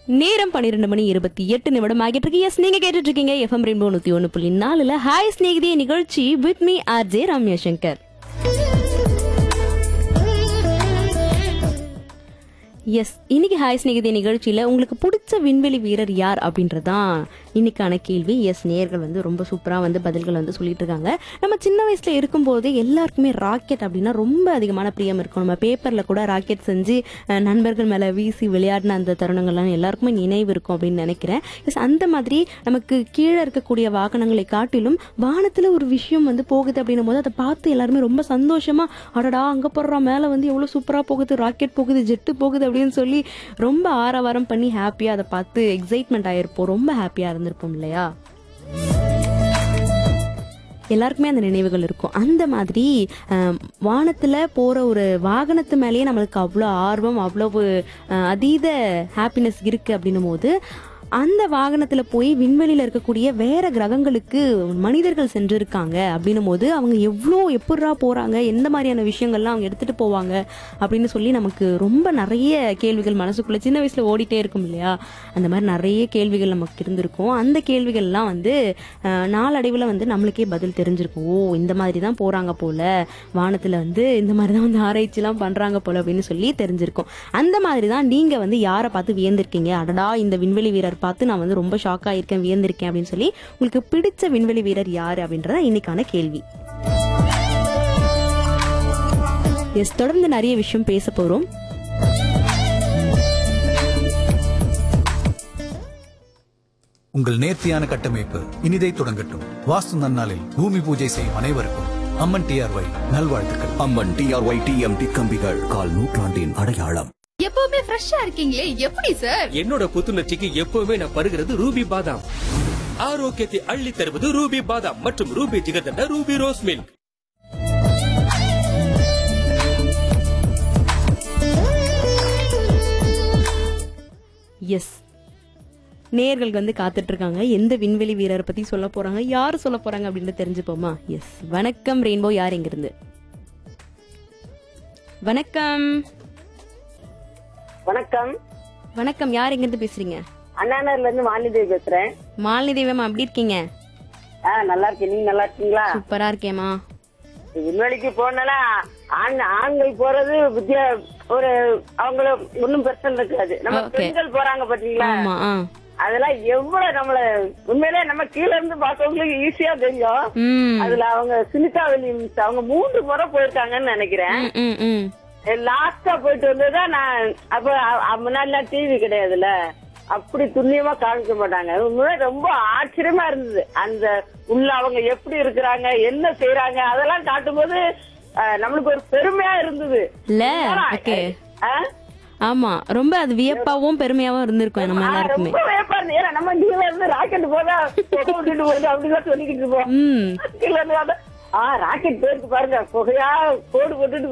நேரம் பன்னிரெண்டு மணி இருபத்தி எட்டு நிமிடம் ஆகிட்டு இருக்கு எஸ் நீங்க கேட்டுட்டு இருக்கீங்க எஃப்எம் ரெயின்போ நூத்தி ஒன்று புள்ளி நாலுல ஹாய் ஸ்நேகிதி நிகழ்ச்சி with me R J Ramya Shankar S இன்னைக்கு ஹாய் ஸ்நேகிதி நிகழ்ச்சியில் உங்களுக்கு பிடிச்ச விண்வெளி வீரர் யார் அப்படின்றதான் இன்னைக்கான கேள்வி எஸ் நேர்கள் வந்து ரொம்ப சூப்பராக வந்து பதில்கள் வந்து சொல்லிட்டு இருக்காங்க நம்ம சின்ன வயசுல இருக்கும்போது எல்லாருக்குமே ராக்கெட் அப்படின்னா ரொம்ப அதிகமான பிரியம் இருக்கும் நம்ம பேப்பரில் கூட ராக்கெட் செஞ்சு அஹ், நண்பர்கள் மேலே வீசி விளையாடின அந்த தருணங்கள்லாம் எல்லாருக்குமே நினைவு இருக்கும் அப்படின்னு நினைக்கிறேன் எஸ் அந்த மாதிரி நமக்கு கீழே இருக்கக்கூடிய வாகனங்களை காட்டிலும் வானத்தில் ஒரு விஷயம் வந்து போகுது அப்படின்னும் போது அதை பார்த்து எல்லாருமே ரொம்ப சந்தோஷமா அடடா அங்கே போடுறோம் மேலே வந்து எவ்வளோ சூப்பராக போகுது ராக்கெட் போகுது ஜெட்டு போகுது அப்படின்னு சொல்லி ரொம்ப ஆரவாரம் பண்ணி ஹாப்பியாக அதை பார்த்து எக்ஸைட்மெண்ட் ஆயிருப்போம் ரொம்ப ஹாப்பியாக இருந்திருப்போம் இல்லையா எல்லாருக்குமே அந்த நினைவுகள் இருக்கும் அந்த மாதிரி அஹ், வானத்துல போற ஒரு வாகனத்து மேலேயே நம்மளுக்கு அவ்வளோ ஆர்வம் அவ்வளவு அஹ், அதீத ஹாப்பினஸ் இருக்கு அப்படின்னும் போது அந்த வாகனத்துல போய் விண்வெளியில இருக்கக்கூடிய வேற கிரகங்களுக்கு மனிதர்கள் சென்றிருக்காங்க அப்படின்னும் போது அவங்க எவ்வளோ எப்படிரா போறாங்க எந்த மாதிரியான விஷயங்கள்லாம் அவங்க எடுத்துட்டு போவாங்க அப்படின்னு சொல்லி நமக்கு ரொம்ப நிறைய கேள்விகள் மனசுக்குள்ள சின்ன வயசுல ஓடிட்டே இருக்கும் இல்லையா அந்த மாதிரி நிறைய கேள்விகள் நமக்கு இருந்திருக்கும் அந்த கேள்விகள்லாம் வந்து அஹ், நாளடைவுல வந்து நம்மளுக்கே பதில் தெரிஞ்சிருக்கும் ஓ இந்த மாதிரி தான் போறாங்க போல வானத்துல வந்து இந்த மாதிரி தான் வந்து ஆராய்ச்சிலாம் பண்றாங்க போல அப்படின்னு சொல்லி தெரிஞ்சிருக்கும் அந்த மாதிரி தான் நீங்க வந்து யாரை பார்த்து வியந்திருக்கீங்க அடடா இந்த விண்வெளி வீரர் பார்த்து நான் வந்து ரொம்ப ஷாக் ஆயிருக்கேன் வியந்திருக்கேன் அப்படின்னு சொல்லி உங்களுக்கு பிடிச்ச விண்வெளி வீரர் யாரு அப்படின்றத இன்னைக்கான கேள்வி எஸ் தொடர்ந்து நிறைய விஷயம் பேச போறோம் உங்கள் நேர்த்தியான கட்டமைப்பு இனிதை தொடங்கட்டும் வாஸ்து நன்னாளில் பூமி பூஜை செய்யும் அனைவருக்கும் அம்மன் டிஆர்ஒய் நல்வாழ்த்துக்கள் அம்மன் டிஆர்ஒய் டிஎம்டி கம்பிகள் கால் நூற்றாண்டின் அடையாளம் எப்பவுமே ஃப்ரெஷ்ஷா இருக்கீங்களே எப்படி சார் என்னோட புத்துணர்ச்சிக்கு எப்பவுமே நான் பருகிறது ரூபி பாதாம் ஆரோக்கியத்தை அள்ளி தருவது ரூபி பாதாம் மற்றும் Ruby jigarthanda Ruby rose milk எஸ் நேர்கள் வந்து காத்துட்டு இருக்காங்க எந்த விண்வெளி வீரரை பத்தி சொல்ல போறாங்க யார் சொல்ல போறாங்க அப்படின்னு தெரிஞ்சுப்போமா எஸ் வணக்கம் ரெயின்போ யார் எங்கிருந்து வணக்கம் வணக்கம் வணக்கம் யார் எங்கிருந்து பேசுறீங்க அண்ணாநகர்ல இருந்து மாலிதேவி பேசுறேன் மாலினி தேவம் எப்படி இருக்கீங்க ஆ நல்லா இருக்கேன் நீங்க நல்லா இருக்கீங்களா சூப்பரா இருக்கேமா விண்வெளிக்கு போனா ஆண் ஆண்கள் போறது வித்தியா ஒரு அவங்கள ஒன்னும் பிரச்சனை இருக்காது நம்ம Okay. பெண்கள் போறாங்க பாத்தீங்களா ஆமா ஆ அதெல்லாம் எவ்வளவு நம்மள உண்மையிலே நம்ம கீழ இருந்து பார்த்தவங்களுக்கு ஈஸியா தெரியும் ம் அதுல அவங்க சுனிதா வில்லியம்ஸ் அவங்க மூன்று முறை போயிருக்காங்கன்னு நினைக்கிறேன் ம், ம் ம் லாஸ்டா போயிட்டு வந்ததுதான் நான் அப்ப அ- அ- முன்னாடிலாம் டிவி கிடையாதுல்ல அப்படி துல்லியமா காமிக்க மாட்டாங்க உண்மையிலே ரொம்ப ஆச்சரியமா இருந்தது அந்த உள்ள அவங்க எப்படி இருக்கிறாங்க என்ன செய்யறாங்க அதெல்லாம் காட்டும்போது அஹ், நம்மளுக்கு ஒரு பெருமையா இருந்தது இல்ல ஆனா, ஓகே அஹ், ஆமா ரொம்ப அது வியப்பாவும் பெருமையாவும் இருந்திருக்கும் நம்ம ஆ, எல்லாருக்குமே ரொம்ப வியப்பா இருந்தது ஏன்னா நம்ம கீழ இருந்து ராக்கெட் போதா புகை விட்டுட்டு போகுது அப்படிதான் சொல்லிக்கிட்டு இருப்போம் ம் கீழ இருந்து பார்த்தா, ஆ ராக்கெட் போயிருக்கு பாருங்க புகையா கோடு போட்டுட்டு